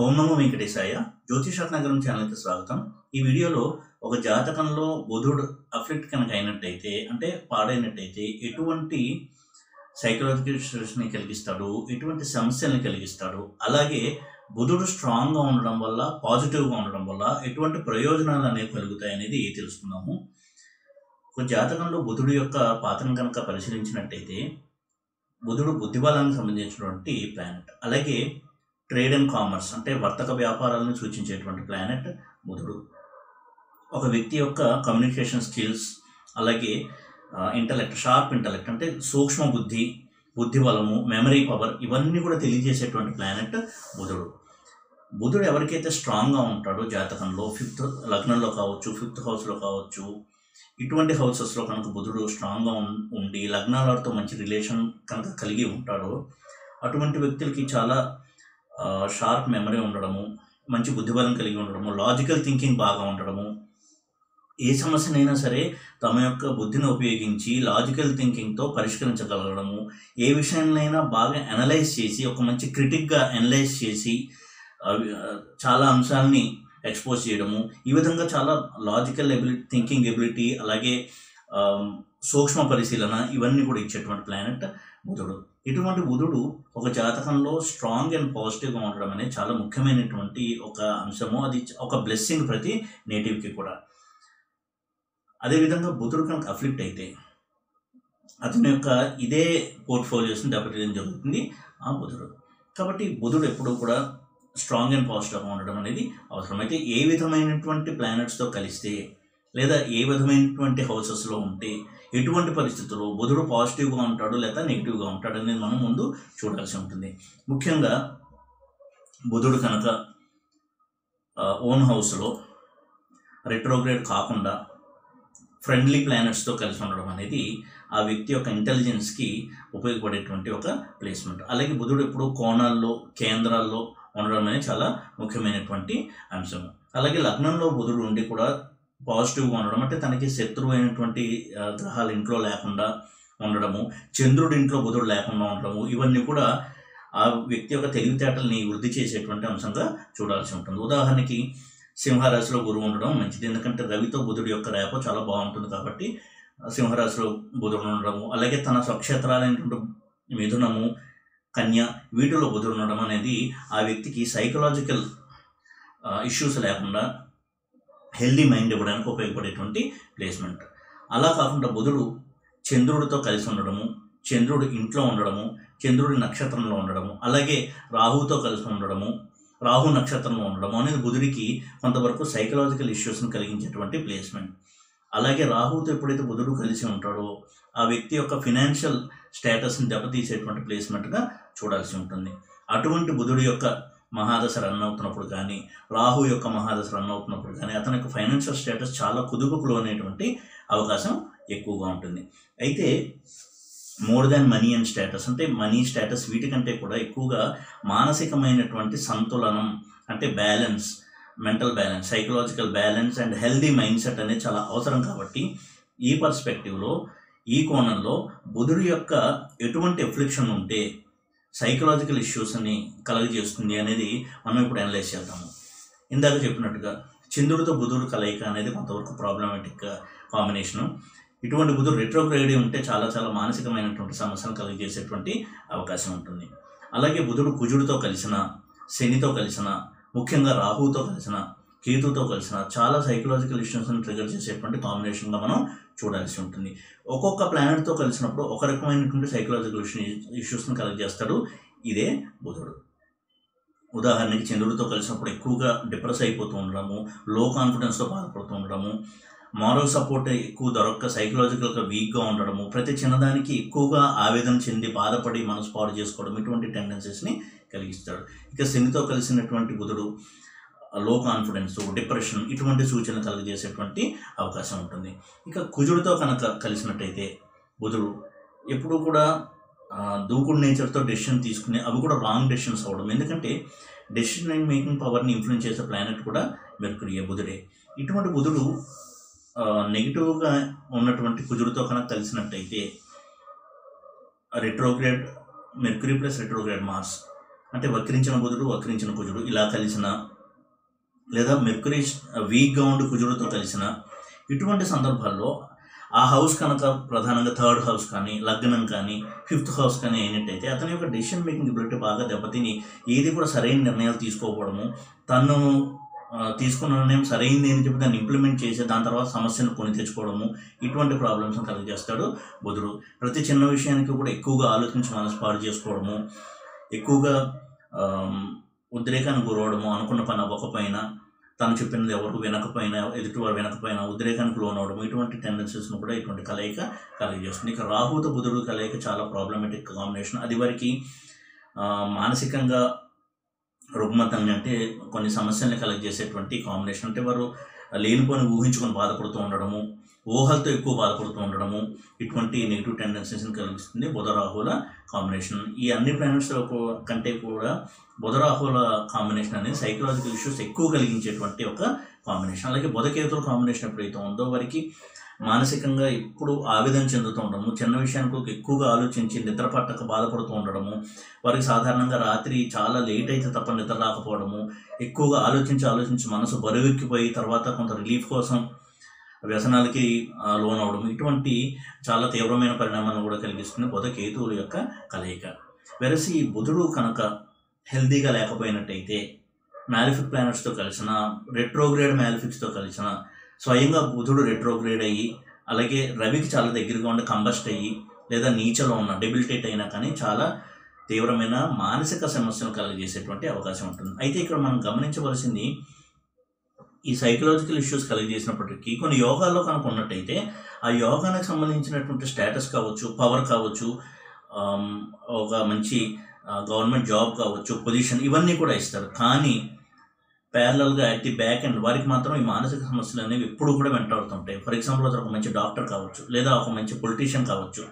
ఓం నమో వెంకటేశాయ జ్యోతిష నగరం ఛానల్కి స్వాగతం ఈ వీడియోలో ఒక జాతకంలో బుధుడు అఫెక్ట్ కనుక అయినట్టయితే అంటే పాడైనట్టయితే ఎటువంటి సైకలాజికల్ స్ట్రెస్ని కలిగిస్తాడు ఎటువంటి సమస్యల్ని కలిగిస్తాడు అలాగే బుధుడు స్ట్రాంగ్గా ఉండడం వల్ల పాజిటివ్గా ఉండడం వల్ల ఎటువంటి ప్రయోజనాలు అనేవి కలుగుతాయి అనేది తెలుసుకుందాము ఒక జాతకంలో బుధుడు యొక్క పాత్రను కనుక పరిశీలించినట్టయితే బుధుడు బుద్ధిబలానికి సంబంధించినటువంటి ప్లానెట్ అలాగే ట్రేడ్ అండ్ కామర్స్ అంటే వర్తక వ్యాపారాలను సూచించేటువంటి ప్లానెట్ బుధుడు ఒక వ్యక్తి యొక్క కమ్యూనికేషన్ స్కిల్స్ అలాగే ఇంటలెక్ట్ షార్ప్ ఇంటలెక్ట్ అంటే సూక్ష్మ బుద్ధి బుద్ధి బలము మెమరీ పవర్ ఇవన్నీ కూడా తెలియజేసేటువంటి ప్లానెట్ బుధుడు బుధుడు ఎవరికైతే స్ట్రాంగ్గా ఉంటాడో జాతకంలో ఫిఫ్త్ లగ్నంలో కావచ్చు ఫిఫ్త్ హౌస్లో కావచ్చు ఇటువంటి హౌసెస్లో కనుక బుధుడు స్ట్రాంగ్గా ఉం- ఉండి లగ్నాలతో మంచి రిలేషన్ కనుక కలిగి ఉంటాడో అటువంటి వ్యక్తులకి చాలా షార్ప్ మెమరీ ఉండడము మంచి బుద్ధిబలం కలిగి ఉండడము లాజికల్ థింకింగ్ బాగా ఉండడము ఏ సమస్యనైనా సరే తమ యొక్క బుద్ధిని ఉపయోగించి లాజికల్ థింకింగ్తో పరిష్కరించగలగడము ఏ విషయాన్నైనా బాగా అనలైజ్ చేసి ఒక మంచి క్రిటిక్గా అనలైజ్ చేసి అవి, ఆ, చాలా అంశాలని ఎక్స్పోజ్ చేయడము ఈ విధంగా చాలా లాజికల్ ఎబిలిటీ థింకింగ్ ఎబిలిటీ అలాగే ఆమ్, సూక్ష్మ పరిశీలన ఇవన్నీ కూడా ఇచ్చేటువంటి ప్లానెట్ బుధుడు ఇటువంటి బుధుడు ఒక జాతకంలో స్ట్రాంగ్ అండ్ పాజిటివ్గా ఉండడం అనేది చాలా ముఖ్యమైనటువంటి ఒక అంశము అది ఒక బ్లెస్సింగ్ ప్రతి నేటివ్కి కూడా అదేవిధంగా బుధుడు కనుక అఫ్లిక్ట్ అయితే అతని యొక్క ఇదే పోర్ట్ఫోలియోస్ని దెబ్బతీయడం జరుగుతుంది ఆ బుధుడు కాబట్టి బుధుడు ఎప్పుడూ కూడా స్ట్రాంగ్ అండ్ పాజిటివ్గా ఉండడం అనేది అవసరం అయితే ఏ విధమైనటువంటి ప్లానెట్స్తో కలిస్తే లేదా ఏ విధమైనటువంటి హౌసెస్లో ఉంటే ఎటువంటి పరిస్థితుల్లో బుధుడు పాజిటివ్గా ఉంటాడు లేదా నెగిటివ్గా ఉంటాడు అనేది మనం ముందు చూడాల్సి ఉంటుంది ముఖ్యంగా బుధుడు కనుక ఓన్ హౌస్లో రెట్రోగ్రేడ్ కాకుండా ఫ్రెండ్లీ ప్లానెట్స్తో కలిసి ఉండడం అనేది ఆ వ్యక్తి యొక్క ఇంటెలిజెన్స్కి ఉపయోగపడేటువంటి ఒక ప్లేస్మెంట్ అలాగే బుధుడు ఎప్పుడు కోణాల్లో కేంద్రాల్లో ఉండడం అనేది చాలా ముఖ్యమైనటువంటి అంశం అలాగే లగ్నంలో బుధుడు ఉండి కూడా పాజిటివ్గా ఉండడం అంటే తనకి శత్రువు అయినటువంటి ఆ, గ్రహాలు ఇంట్లో లేకుండా ఉండడము చంద్రుడి ఇంట్లో బుధుడు లేకుండా ఉండడము ఇవన్నీ కూడా ఆ వ్యక్తి యొక్క తెలివితేటల్ని వృద్ధి చేసేటువంటి అంశంగా చూడాల్సి ఉంటుంది ఉదాహరణకి సింహరాశిలో గురువు ఉండడం మంచిది ఎందుకంటే రవితో బుధుడి యొక్క రేపో చాలా బాగుంటుంది కాబట్టి ఆ, సింహరాశిలో బుధుడు ఉండడము అలాగే తన స్వక్షేత్రాలైనటువంటి మిథునము కన్య వీటిలో బుధుడు ఉండడం అనేది ఆ వ్యక్తికి సైకలాజికల్ ఇష్యూస్ లేకుండా హెల్దీ మైండ్ ఇవ్వడానికి ఉపయోగపడేటువంటి ప్లేస్మెంట్ అలా కాకుండా బుధుడు చంద్రుడితో కలిసి ఉండడము చంద్రుడు ఇంట్లో ఉండడము చంద్రుడి నక్షత్రంలో ఉండడము అలాగే రాహుతో కలిసి ఉండడము రాహు నక్షత్రంలో ఉండడము అనేది బుధుడికి కొంతవరకు సైకలాజికల్ ఇష్యూస్ని కలిగించేటువంటి ప్లేస్మెంట్ అలాగే రాహుతో ఎప్పుడైతే బుధుడు కలిసి ఉంటాడో ఆ వ్యక్తి యొక్క ఫినాన్షియల్ స్టేటస్ని దెబ్బతీసేటువంటి ప్లేస్మెంట్గా చూడాల్సి ఉంటుంది అటువంటి బుధుడి యొక్క మహాదశ రన్ అవుతున్నప్పుడు కానీ రాహు యొక్క మహాదశ రన్ అవుతున్నప్పుడు కానీ అతని యొక్క ఫైనాన్షియల్ స్టేటస్ చాలా కుదుపుకు లోనేటువంటి అవకాశం ఎక్కువగా ఉంటుంది అయితే more than money and status అంటే మనీ స్టేటస్ వీటికంటే కూడా ఎక్కువగా మానసికమైనటువంటి సంతులనం అంటే balance mental balance psychological balance and healthy mindset అనేది చాలా అవసరం కాబట్టి ఈ పర్స్పెక్టివ్లో ఈ కోణంలో బుధుడి యొక్క ఎటువంటి ఎఫ్లిక్షన్ ఉంటే సైకలాజికల్ ఇష్యూస్ని కలగజేస్తుంది అనేది మనం ఇప్పుడు అనలైజ్ చేద్దాము ఇందాక చెప్పినట్టుగా చంద్రుడితో బుధుడు కలయిక అనేది కొంతవరకు ప్రాబ్లమాటిక్ కాంబినేషను ఇటువంటి బుధుడు రెట్రోగ్రేడ్ ఉంటే చాలా చాలా మానసికమైనటువంటి సమస్యలు కలిగజేసేటువంటి అవకాశం ఉంటుంది అలాగే బుధుడు కుజుడితో కలిసిన శనితో కలిసిన ముఖ్యంగా రాహుతో కలిసిన కేతుతో కలిసిన చాలా సైకలాజికల్ ఇష్యూస్ని ట్రిగర్ చేసేటువంటి కాంబినేషన్గా మనం చూడాల్సి ఉంటుంది ఒక్కొక్క ప్లానెట్తో కలిసినప్పుడు ఒక రకమైనటువంటి సైకలాజికల్ ఇష్యూస్ని కలెక్ట్ చేస్తాడు ఇదే బుధుడు ఉదాహరణకి చంద్రుడితో కలిసినప్పుడు ఎక్కువగా డిప్రెస్ అయిపోతూ ఉండడము లో కాన్ఫిడెన్స్తో బాధపడుతూ ఉండడము మారల్ సపోర్ట్ ఎక్కువ దొరక్క సైకలాజికల్గా వీక్గా ఉండడము ప్రతి చిన్నదానికి ఎక్కువగా ఆవేదన చెంది బాధపడి మనసు పాడు చేసుకోవడం ఇటువంటి టెండెన్సీస్ని కలిగిస్తాడు ఇక శనితో కలిసినటువంటి బుధుడు లో కాన్ఫిడెన్స్ డిప్రెషన్ ఇటువంటి సూచనలు కలుగజేసేటువంటి అవకాశం ఉంటుంది ఇక కుజుడితో కనుక కలిసినట్టయితే బుధుడు ఎప్పుడూ కూడా ఆ, దూకుడు నేచర్తో డెసిషన్ తీసుకునే అవి కూడా రాంగ్ డెసిషన్స్ అవ్వడం ఎందుకంటే డెసిషన్ మేకింగ్ పవర్ని ఇన్ఫ్లుయెన్స్ చేసే ప్లానెట్ కూడా మెర్కురియే బుధుడే ఇటువంటి బుధుడు నెగిటివ్గా ఉన్నటువంటి కుజుడితో కనుక కలిసినట్టయితే retrograde Mercury plus retrograde Mars అంటే వక్రించిన బుధుడు వక్రించిన కుజుడు ఇలా కలిసిన లేదా మెర్కురీ వీక్గా ఉండి కుజుడుతో కలిసిన ఇటువంటి సందర్భాల్లో ఆ హౌస్ కనుక ప్రధానంగా థర్డ్ హౌస్ కానీ లగ్నం కానీ ఫిఫ్త్ హౌస్ కానీ అయినట్టయితే అతని యొక్క డెసిషన్ మేకింగ్ ఎబిలిటీ బాగా దెబ్బతిని ఏది కూడా సరైన నిర్ణయాలు తీసుకోకపోవడము తను ఆ, తీసుకున్న నిర్ణయం సరైంది అని చెప్పి దాన్ని ఇంప్లిమెంట్ చేసి దాని తర్వాత సమస్యను కొని తెచ్చుకోవడము ఇటువంటి ప్రాబ్లమ్స్ కలిగజేస్తాడు బుధుడు ప్రతి చిన్న విషయానికి కూడా ఎక్కువగా ఆలోచించి మనసు పాడు చేసుకోవడము ఎక్కువగా ఆమ్, ఉద్రేకానికి గురవడము అనుకున్న పని అవ్వకపోయినా తను చెప్పినది ఎవరు వినకపోయినా ఎదుటివారు వినకపోయినా ఉద్రేకానికి లోనవడం ఇటువంటి టెండెన్సీస్ను కూడా ఇటువంటి కలయిక కలగజేస్తుంది ఇక రాహుతో బుధుడు కలయిక చాలా ప్రాబ్లమేటిక్ కాంబినేషన్ అది వారికి ఆ, మానసికంగా రుగ్మతంగా అంటే కొన్ని సమస్యల్ని కలగజేసేటువంటి కాంబినేషన్ అంటే వారు లేనిపోని ఊహించుకొని బాధపడుతూ ఉండడము ఊహలతో ఎక్కువ బాధపడుతూ ఉండడము ఇటువంటి నెగిటివ్ టెండెన్సీస్ని కలిగిస్తుంది బుధ రాహుల కాంబినేషన్ ఈ అన్ని ప్లానెట్స్ కంటే కూడా బుధ రాహుల కాంబినేషన్ అనేది సైకలాజికల్ ఇష్యూస్ ఎక్కువ కలిగించేటువంటి ఒక కాంబినేషన్ అలాగే బుధకేతుల కాంబినేషన్ ఎప్పుడైతే ఉందో వారికి మానసికంగా ఎప్పుడు ఆవేదన చెందుతూ ఉండడము చిన్న విషయానికి ఎక్కువగా ఆలోచించి నిద్ర పట్టక బాధపడుతూ ఉండడము వారికి సాధారణంగా రాత్రి చాలా లేట్ అయితే తప్ప నిద్ర రాకపోవడము ఎక్కువగా ఆలోచించి ఆలోచించి మనసు బరువెక్కిపోయి తర్వాత కొంత రిలీఫ్ కోసం వ్యసనాలకి ఆ, లోనవడం ఇటువంటి చాలా తీవ్రమైన పరిణామాలను కూడా కలిగిస్తుంది బుధ కేతువుల యొక్క కలయిక వెరసి ఈ బుధుడు కనుక హెల్తీగా లేకపోయినట్టయితే మ్యాలిఫిక్ ప్లానెట్స్తో కలిసిన రెట్రోగ్రేడ్ మ్యాలిఫిక్స్తో కలిసిన స్వయంగా బుధుడు రెట్రోగ్రేడ్ అయ్యి అలాగే రవికి చాలా దగ్గరగా ఉండి కంబస్ట్ అయ్యి లేదా నీచలో ఉన్న డెబిలిటేట్ అయినా కానీ చాలా తీవ్రమైన మానసిక సమస్యను కలుగజేసేటువంటి అవకాశం ఉంటుంది అయితే ఇక్కడ మనం గమనించవలసింది ఈ సైకలాజికల్ ఇష్యూస్ కలిగజేసినప్పటికీ కొన్ని యోగాల్లో కనుక ఉన్నట్టయితే ఆ యోగానికి సంబంధించినటువంటి స్టేటస్ కావచ్చు పవర్ కావచ్చు ఆమ్, ఒక మంచి గవర్నమెంట్ జాబ్ కావచ్చు పొజిషన్ ఇవన్నీ కూడా ఇస్తారు కానీ ప్యారలల్గా అట్ ది బ్యాక్ అండ్ వారికి మాత్రం ఈ మానసిక సమస్యలు అనేవి ఎప్పుడు కూడా వెంటాడుతుంటాయి ఫర్ ఎగ్జాంపుల్ అతను ఒక మంచి డాక్టర్ కావచ్చు లేదా ఒక మంచి పొలిటీషియన్ కావచ్చు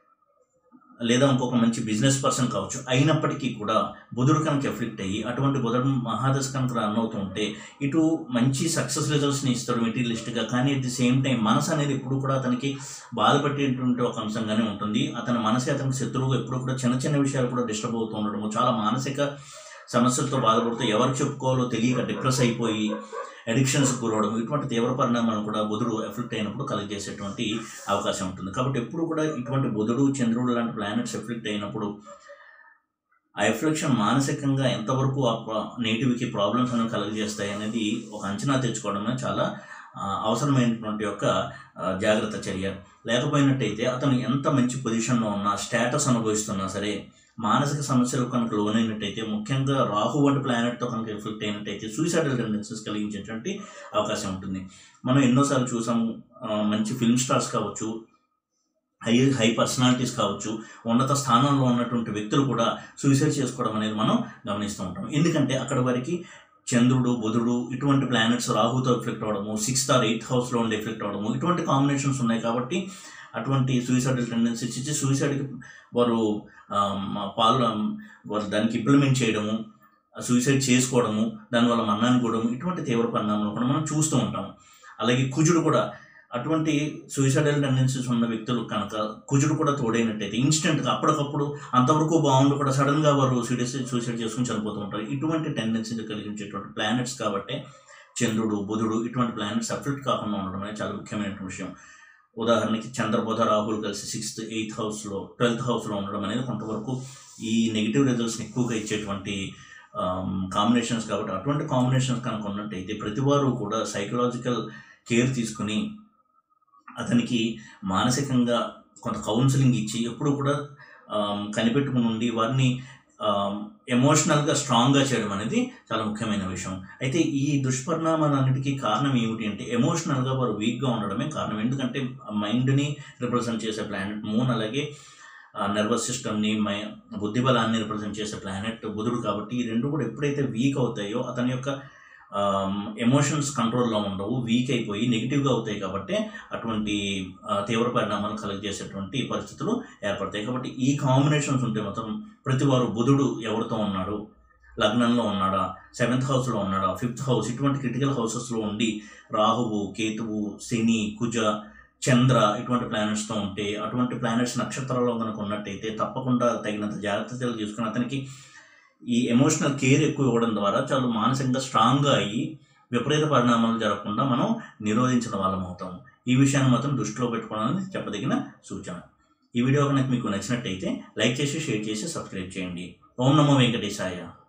లేదా ఇంకొక మంచి బిజినెస్ పర్సన్ కావచ్చు అయినప్పటికీ కూడా బుధుడు కనుక ఎఫెక్ట్ అయ్యి అటువంటి బుధుడు మహాదశ కనుక రన్ అవుతుంటే ఇటు మంచి సక్సెస్ రిజల్ట్స్ని ఇస్తాడు మెటీరియలిస్ట్గా కానీ అట్ ది సేమ్ టైం మనసు అనేది ఎప్పుడు కూడా అతనికి బాధపడేటువంటి ఒక అంశంగానే ఉంటుంది అతని మనసే అతనికి శత్రువు ఎప్పుడు కూడా చిన్న చిన్న విషయాలు కూడా డిస్టర్బ్ అవుతూ ఉండడము చాలా మానసిక సమస్యలతో బాధపడుతూ ఎవరు చెప్పుకోవాలో తెలియక డిప్రెస్ అయిపోయి అడిక్షన్స్ గురవడం ఇటువంటి తీవ్ర పరిణామాలను కూడా బుధుడు ఎఫెక్ట్ అయినప్పుడు కలిగజేసేటువంటి అవకాశం ఉంటుంది కాబట్టి ఎప్పుడు కూడా ఇటువంటి బుధుడు చంద్రుడు లాంటి ప్లానెట్స్ ఎఫెక్ట్ అయినప్పుడు ఆ ఎఫ్లెక్షన్ మానసికంగా ఎంతవరకు ఆ నేటివికి ప్రాబ్లమ్స్ అనేవి కలుగజేస్తాయి అనేది ఒక అంచనా తెచ్చుకోవడమే చాలా ఆ, అవసరమైనటువంటి యొక్క ఆ, జాగ్రత్త చర్య లేకపోయినట్టయితే అతను ఎంత మంచి పొజిషన్లో ఉన్నా స్టేటస్ అనుభవిస్తున్నా సరే మానసిక సమస్యలు కనుక లోనైనట్టయితే ముఖ్యంగా రాహు వంటి ప్లానెట్తో కనుక ఎఫెక్ట్ అయినట్టయితే సూసైడల్ టెండెన్సీస్ కలిగించేటువంటి అవకాశం ఉంటుంది మనం ఎన్నోసార్లు చూసాము ఆ, మంచి ఫిల్మ్ స్టార్స్ కావచ్చు హై హై పర్సనాలిటీస్ కావచ్చు ఉన్నత స్థానంలో ఉన్నటువంటి వ్యక్తులు కూడా సూసైడ్ చేసుకోవడం అనేది మనం గమనిస్తూ ఉంటాం ఎందుకంటే అక్కడ వారికి చంద్రుడు బుధుడు ఇటువంటి ప్లానెట్స్ రాహుతో ఎఫెక్ట్ అవ్వడము సిక్స్త్ ఆర్ ఎయిత్ హౌస్లో ఉండి ఎఫెక్ట్ అవ్వడము ఇటువంటి కాంబినేషన్స్ ఉన్నాయి కాబట్టి అటువంటి సూసైడల్ టెండెన్సీస్ ఇచ్చి సూసైడ్కి వారు ఆమ్, పాలు ఆమ్, వారు దానికి ఇంప్లిమెంట్ చేయడము సూసైడ్ చేసుకోవడము దానివల్ల మరణాన్ని కూడము ఇటువంటి తీవ్ర పరిణామాలు కూడా మనం చూస్తూ ఉంటాం అలాగే కుజుడు కూడా అటువంటి సూసైడల్ టెండెన్సీస్ ఉన్న వ్యక్తులు కనుక కుజుడు కూడా తోడైనట్టయితే ఇన్స్టెంట్గా అప్పటికప్పుడు అంతవరకు బాగుండి కూడా సడన్గా వారు సీరియస్ సూసైడ్ చేసుకుని చనిపోతూ ఉంటారు ఇటువంటి టెండెన్సీని కలిగించేటువంటి ప్లానెట్స్ కాబట్టి చంద్రుడు బుధుడు ఇటువంటి ప్లానెట్స్ అఫెక్ట్ కాకుండా ఉండడం అనేది చాలా ముఖ్యమైన విషయం ఉదాహరణకి చంద్రబుధ రాహుల్ కలిసి సిక్స్త్ ఎయిత్ హౌస్లో ట్వెల్త్ హౌస్లో ఉండడం అనేది కొంతవరకు ఈ నెగిటివ్ రిజల్ట్స్ని ఎక్కువగా ఇచ్చేటువంటి కాంబినేషన్స్ కాబట్టి అటువంటి కాంబినేషన్స్ కనుక ఉన్నట్టయితే ప్రతి వారు కూడా సైకలాజికల్ కేర్ తీసుకుని అతనికి మానసికంగా కొంత కౌన్సిలింగ్ ఇచ్చి ఎప్పుడు కూడా ఆమ్, కనిపెట్టుకుని ఉండి వారిని ఎమోషనల్గా స్ట్రాంగ్గా చేయడం అనేది చాలా ముఖ్యమైన విషయం అయితే ఈ దుష్పరిణామాలన్నిటికీ కారణం ఏమిటి అంటే ఎమోషనల్గా వారు వీక్గా ఉండడమే కారణం ఎందుకంటే మైండ్ని రిప్రజెంట్ చేసే ప్లానెట్ మూన్ అలాగే నర్వస్ సిస్టమ్ని మై బుద్ధిబలాన్ని రిప్రజెంట్ చేసే ప్లానెట్ బుధుడు కాబట్టి ఈ రెండు కూడా ఎప్పుడైతే వీక్ అవుతాయో అతని యొక్క ఎమోషన్స్ కంట్రోల్లో ఉండవు వీక్ అయిపోయి నెగిటివ్గా అవుతాయి కాబట్టి అటువంటి ఆ, తీవ్ర పరిణామాలు కలుగజేసేటువంటి పరిస్థితులు ఏర్పడతాయి కాబట్టి ఈ కాంబినేషన్స్ ఉంటే మాత్రం ప్రతి వారు బుధుడు ఎవరితో ఉన్నాడు లగ్నంలో ఉన్నాడా సెవెంత్ హౌస్లో ఉన్నాడా ఫిఫ్త్ హౌస్ ఇటువంటి క్రిటికల్ హౌసెస్లో ఉండి రాహువు కేతువు శని కుజ చంద్ర ఇటువంటి ప్లానెట్స్తో ఉంటే అటువంటి ప్లానెట్స్ నక్షత్రాల్లో కనుక ఉన్నట్టయితే తప్పకుండా తగినంత జాగ్రత్తలు తీసుకుని అతనికి ఈ ఎమోషనల్ కేర్ ఎక్కువ ఇవ్వడం ద్వారా చాలా మానసికంగా స్ట్రాంగ్గా అయ్యి విపరీత పరిణామాలు జరగకుండా మనం నిరోధించిన వాళ్ళం అవుతాం ఈ విషయాన్ని మాత్రం దృష్టిలో పెట్టుకోవడానికి చెప్పదగిన సూచన ఈ వీడియో కనుక మీకు నచ్చినట్టయితే లైక్ చేసి షేర్ చేసి సబ్స్క్రైబ్ చేయండి ఓం నమో వెంకటేశాయ